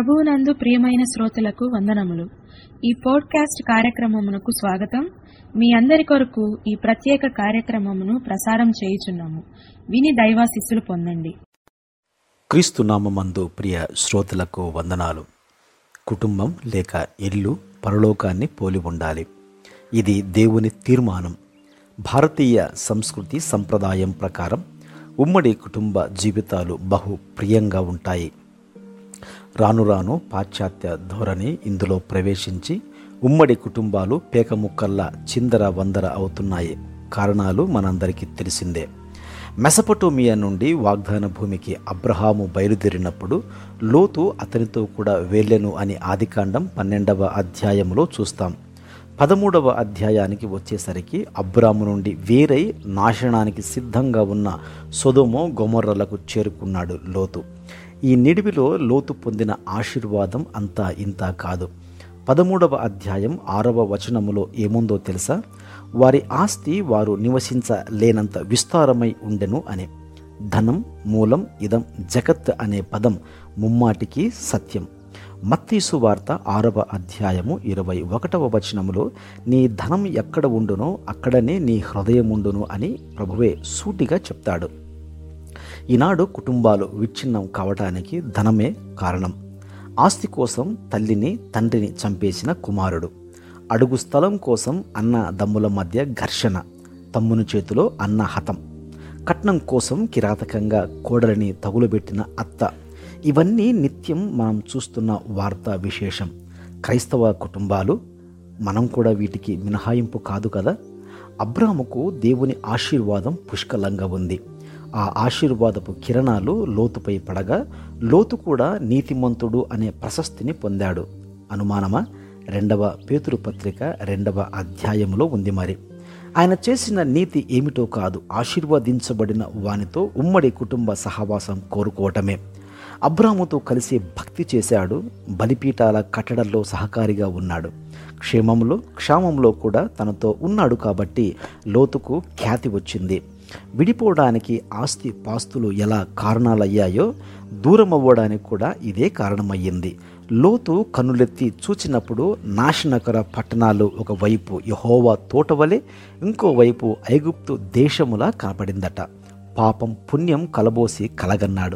ప్రభువునందు ప్రియమైన శ్రోతలకు వందనములు ఈ పోడ్కాస్ట్ కార్యక్రమమునకు స్వాగతం మీ అందరి కొరకు ఈ ప్రత్యేక కార్యక్రమమును ప్రసారం చేయుచున్నాము విని దైవాశిస్సులు పొందండి క్రీస్తు నామమందు ప్రియ శ్రోతలకు వందనాలు కుటుంబం లేక ఇల్లు పరలోకాన్ని పోలి ఉండాలి ఇది దేవుని తీర్మానం భారతీయ సంస్కృతి సంప్రదాయం ప్రకారం ఉమ్మడి కుటుంబ జీవితాలు బహు ప్రియంగా ఉంటాయి రాను రాను పాశ్చాత్య ధోరణి ఇందులో ప్రవేశించి ఉమ్మడి కుటుంబాలు పేకముక్కల్లా చిందర వందర అవుతున్నాయి కారణాలు మనందరికీ తెలిసిందే మెసపటోమియా నుండి వాగ్దాన భూమికి అబ్రహాము బయలుదేరినప్పుడు లోతు అతనితో కూడా వెళ్ళెను అని ఆదికాండం పన్నెండవ అధ్యాయంలో చూస్తాం పదమూడవ అధ్యాయానికి వచ్చేసరికి అబ్రాము నుండి వేరై నాశనానికి సిద్ధంగా ఉన్న సొదొమో గొమర్రలకు చేరుకున్నాడు లోతు ఈ నిడివిలో లోతు పొందిన ఆశీర్వాదం అంతా ఇంతా కాదు పదమూడవ అధ్యాయం ఆరవ వచనములో ఏముందో తెలుసా వారి ఆస్తి వారు నివసించలేనంత విస్తారమై ఉండెను అని ధనం మూలం ఇదం జగత్ అనే పదం ముమ్మాటికి సత్యం మత్తీసు వార్త ఆరవ అధ్యాయము ఇరవై ఒకటవ వచనములో నీ ధనం ఎక్కడ ఉండునో అక్కడనే నీ హృదయం ఉండును అని ప్రభువే సూటిగా చెప్తాడు ఈనాడు కుటుంబాలు విచ్ఛిన్నం కావటానికి ధనమే కారణం ఆస్తి కోసం తల్లిని తండ్రిని చంపేసిన కుమారుడు అడుగు స్థలం కోసం అన్న దమ్ముల మధ్య ఘర్షణ తమ్ముని చేతిలో అన్న హతం కట్నం కోసం కిరాతకంగా కోడలిని తగులుబెట్టిన అత్త ఇవన్నీ నిత్యం మనం చూస్తున్న వార్తా విశేషం క్రైస్తవ కుటుంబాలు మనం కూడా వీటికి మినహాయింపు కాదు కదా అబ్రాముకు దేవుని ఆశీర్వాదం పుష్కలంగా ఉంది ఆ ఆశీర్వాదపు కిరణాలు లోతుపై పడగా లోతు కూడా నీతిమంతుడు అనే ప్రశస్తిని పొందాడు అనుమానమా రెండవ పేతురు పత్రిక రెండవ అధ్యాయంలో ఉంది మరి ఆయన చేసిన నీతి ఏమిటో కాదు ఆశీర్వదించబడిన వానితో ఉమ్మడి కుటుంబ సహవాసం కోరుకోవటమే అబ్రాముతో కలిసి భక్తి చేశాడు బలిపీఠాల కట్టడంలో సహకారిగా ఉన్నాడు క్షేమంలో క్షామంలో కూడా తనతో ఉన్నాడు కాబట్టి లోతుకు ఖ్యాతి వచ్చింది విడిపోవడానికి ఆస్తి పాస్తులు ఎలా కారణాలయ్యాయో దూరం అవ్వడానికి కూడా ఇదే కారణమయ్యింది లోతు కన్నులెత్తి చూచినప్పుడు నాశనకర పట్టణాలు ఒకవైపు యహోవా తోటవలే ఇంకోవైపు ఐగుప్తు దేశములా కనపడిందట పాపం పుణ్యం కలబోసి కలగన్నాడు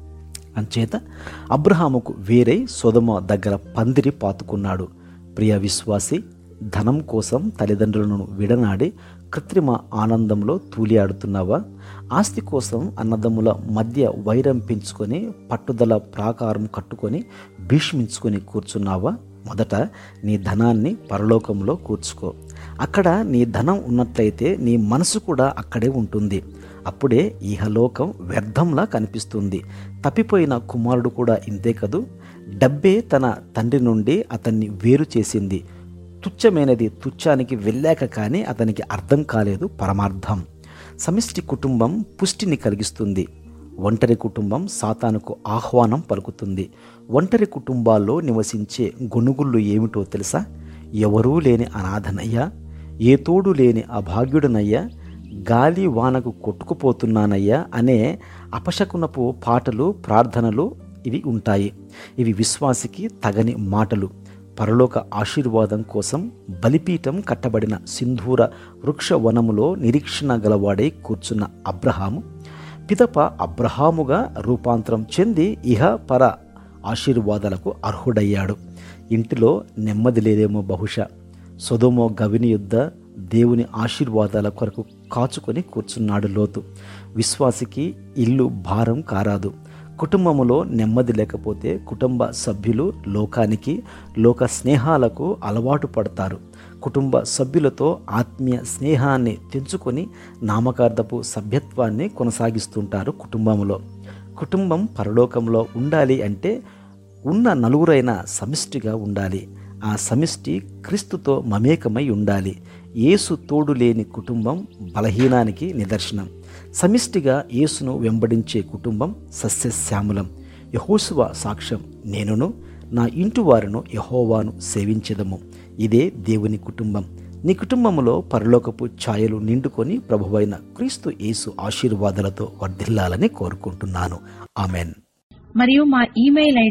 అంచేత అబ్రహాముకు వేరై సొదమ దగ్గర పందిరి పాతుకున్నాడు ప్రియ విశ్వాసి ధనం కోసం తల్లిదండ్రులను విడనాడి కృత్రిమ ఆనందంలో తూలియాడుతున్నావా ఆస్తి కోసం అన్నదమ్ముల మధ్య వైరం పెంచుకొని పట్టుదల ప్రాకారం కట్టుకొని భీష్మించుకొని కూర్చున్నావా మొదట నీ ధనాన్ని పరలోకంలో కూర్చుకో అక్కడ నీ ధనం ఉన్నట్లయితే నీ మనసు కూడా అక్కడే ఉంటుంది అప్పుడే ఇహలోకం వ్యర్థంలా కనిపిస్తుంది తప్పిపోయిన కుమారుడు కూడా ఇంతే కదూ డబ్బే తన తండ్రి నుండి అతన్ని వేరు చేసింది తుచ్చమైనది తుచ్చానికి వెళ్ళాక కానీ అతనికి అర్థం కాలేదు పరమార్థం సమిష్టి కుటుంబం పుష్టిని కలిగిస్తుంది ఒంటరి కుటుంబం సాతానుకు ఆహ్వానం పలుకుతుంది ఒంటరి కుటుంబాల్లో నివసించే గొనుగుళ్ళు ఏమిటో తెలుసా ఎవరూ లేని అనాథనయ్యా ఏ తోడు లేని అభాగ్యుడనయ్యా గాలి వానకు కొట్టుకుపోతున్నానయ్యా అనే అపశకునపు పాటలు ప్రార్థనలు ఇవి ఉంటాయి ఇవి విశ్వాసికి తగని మాటలు పరలోక ఆశీర్వాదం కోసం బలిపీఠం కట్టబడిన సింధూర వృక్ష వనములో నిరీక్షణ గలవాడై కూర్చున్న అబ్రహాము పిదప అబ్రహాముగా రూపాంతరం చెంది ఇహ పర ఆశీర్వాదాలకు అర్హుడయ్యాడు ఇంటిలో నెమ్మది లేదేమో బహుశా సొదోమో గవిని యుద్ధ దేవుని ఆశీర్వాదాల కొరకు కాచుకొని కూర్చున్నాడు లోతు విశ్వాసికి ఇల్లు భారం కారాదు కుటుంబములో నెమ్మది లేకపోతే కుటుంబ సభ్యులు లోకానికి లోక స్నేహాలకు అలవాటు పడతారు కుటుంబ సభ్యులతో ఆత్మీయ స్నేహాన్ని తెంచుకొని నామకార్థపు సభ్యత్వాన్ని కొనసాగిస్తుంటారు కుటుంబంలో కుటుంబం పరలోకంలో ఉండాలి అంటే ఉన్న నలుగురైన సమిష్టిగా ఉండాలి ఆ సమిష్టి క్రీస్తుతో మమేకమై ఉండాలి యేసు తోడు లేని కుటుంబం బలహీనానికి నిదర్శనం సమిష్టిగా యేసును వెంబడించే కుటుంబం సస్యశ్యామలం యహోసువ సాక్ష్యం నేనును నా ఇంటి వారిను యహోవాను సేవించదము ఇదే దేవుని కుటుంబం నీ కుటుంబంలో పరలోకపు ఛాయలు నిండుకొని ప్రభువైన క్రీస్తు యేసు ఆశీర్వాదాలతో వర్ధిల్లాలని కోరుకుంటున్నాను ఆమెన్ మరియు మా email ID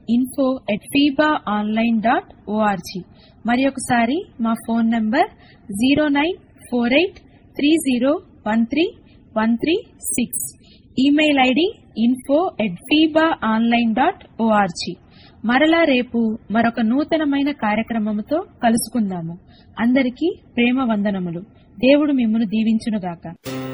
info at FEBA online dot ORG మరి ఒకసారి మా phone number zero nine four eight three zero one three one three six email ID info at FEBA online dot ORG మరలా రేపు మరొక నూతనమైన కార్యక్రమముతో కలుసుకుందాము అందరికీ ప్రేమ వందనములు దేవుడు మిమ్మను దీవించునుగాక